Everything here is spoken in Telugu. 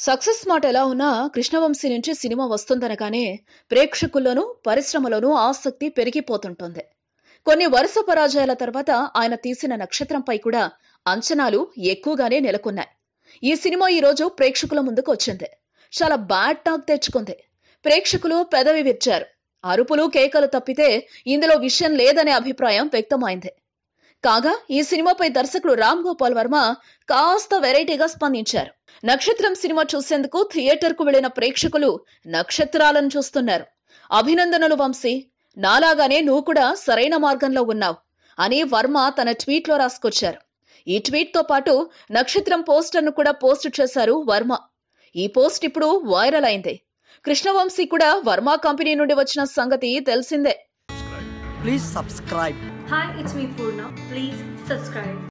సక్సెస్ మాట ఎలా ఉన్నా కృష్ణవంశీ నుంచి సినిమా వస్తుందనగానే ప్రేక్షకుల్లోనూ పరిశ్రమలోనూ ఆసక్తి పెరిగిపోతుంటుంది కొన్ని వరుస పరాజయాల తర్వాత ఆయన తీసిన నక్షత్రంపై కూడా అంచనాలు ఎక్కువగానే నెలకొన్నాయి ఈ సినిమా ఈ రోజు ప్రేక్షకుల ముందుకు వచ్చింది చాలా బ్యాడ్ టాక్ తెచ్చుకుంది ప్రేక్షకులు పెదవి విచ్చారు అరుపులు కేకలు తప్పితే ఇందులో విషయం లేదనే అభిప్రాయం వ్యక్తమైంది కాగా ఈ సినిమాపై దర్శకుడు రామ్ గోపాల్ వర్మ కాస్త వెరైటీగా స్పందించారు నక్షత్రం సినిమా చూసేందుకు థియేటర్ కు వెళ్లిన ప్రేక్షకులు నక్షత్రాలను చూస్తున్నారు అభినందనలు వంశీ నాలాగానే నువ్వు కూడా సరైన మార్గంలో ఉన్నావు అని వర్మ తన ట్వీట్ లో రాసుకొచ్చారు ఈ ట్వీట్ తో పాటు నక్షత్రం పోస్టర్ ను కూడా పోస్ట్ చేశారు వర్మ ఈ పోస్ట్ ఇప్పుడు వైరల్ అయింది కృష్ణవంశీ కూడా వర్మ కంపెనీ నుండి వచ్చిన సంగతి తెలిసిందే Please subscribe. Hi, it's me Purna. Please subscribe.